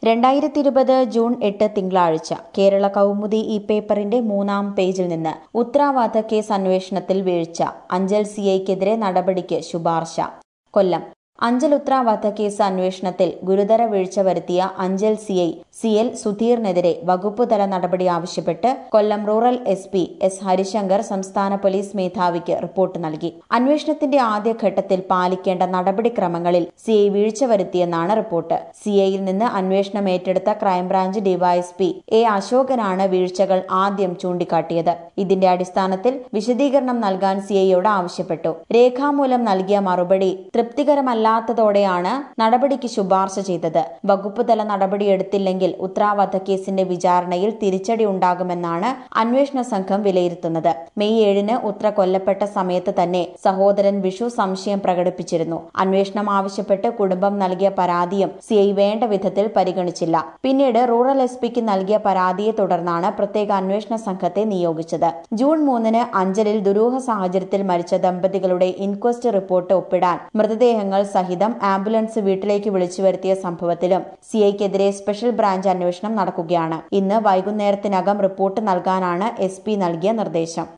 രണ്ടായിരത്തി ഇരുപത് ജൂൺ എട്ട് തിങ്കളാഴ്ച കേരള കൗമുദി ഈ പേപ്പറിന്റെ മൂന്നാം പേജിൽ നിന്ന് ഉത്തരവാദ കേസ് അന്വേഷണത്തിൽ വീഴ്ച അഞ്ചൽ സിഐക്കെതിരെ നടപടിക്ക് ശുപാർശ കൊല്ലം അഞ്ചൽ ഉത്ര വധക്കേസ് അന്വേഷണത്തിൽ ഗുരുതര വീഴ്ച വരുത്തിയ അഞ്ചൽ സിഐ സി എൽ സുധീറിനെതിരെ വകുപ്പുതല നടപടി ആവശ്യപ്പെട്ട് Kollam rural S P S Harishankar സംസ്ഥാന പോലീസ് മേധാവിക്ക് റിപ്പോർട്ട് നൽകി അന്വേഷണത്തിന്റെ ആദ്യഘട്ടത്തിൽ പാലിക്കേണ്ട നടപടിക്രമങ്ങളിൽ സിഐ വീഴ്ച വരുത്തിയെന്നാണ് റിപ്പോർട്ട് സിഐയിൽ നിന്ന് അന്വേഷണം ഏറ്റെടുത്ത ക്രൈംബ്രാഞ്ച് ഡിവൈഎസ്പി എ അശോകനാണ് വീഴ്ചകൾ ആദ്യം ചൂണ്ടിക്കാട്ടിയത് ഇതിന്റെ അടിസ്ഥാനത്തിൽ വിശദീകരണം നൽകാൻ സിഐയോട് ആവശ്യപ്പെട്ടു രേഖാമൂലം നൽകിയ മറുപടി തൃപ്തികരമല്ലാത്തതോടെയാണ് നടപടിക്ക് ശുപാർശ ചെയ്തത് വകുപ്പുതല നടപടിയെടുത്തില്ലെങ്കിൽ ഉത്ര വധക്കേസിന്റെ വിചാരണയിൽ തിരിച്ചടി ഉണ്ടാകുമെന്നാണ് അന്വേഷണ സംഘം വിലയിരുത്തുന്നത് മെയ് ഏഴിന് ഉത്ര കൊല്ലപ്പെട്ട സമയത്ത് തന്നെ സഹോദരൻ വിഷു സംശയം പ്രകടിപ്പിച്ചിരുന്നു അന്വേഷണം ആവശ്യപ്പെട്ട് കുടുംബം നൽകിയ പരാതിയും സിഐ വേണ്ട വിധത്തിൽ പരിഗണിച്ചില്ല പിന്നീട് റൂറൽ എസ് പിക്ക് നൽകിയ പരാതിയെ തുടർന്നാണ് പ്രത്യേക അന്വേഷണ സംഘത്തെ നിയോഗിച്ചത് ജൂൺ മൂന്നിന് അഞ്ചലിൽ ദുരൂഹ സാഹചര്യത്തിൽ മരിച്ച ദമ്പതികളുടെ ഇൻക്വസ്റ്റ് റിപ്പോർട്ട് ഒപ്പിടാൻ മൃതദേഹങ്ങൾ സഹിതം ആംബുലൻസ് വീട്ടിലേക്ക് വിളിച്ചു വരുത്തിയ സംഭവത്തിലും സിഐക്കെതിരെ സ്പെഷ്യൽ ബ്രാഞ്ച് അന്വേഷണം നടക്കുകയാണ് ഇന്ന് വൈകുന്നേരത്തിനകം റിപ്പോർട്ട് നൽകാനാണ് എസ് നൽകിയ നിർദ്ദേശം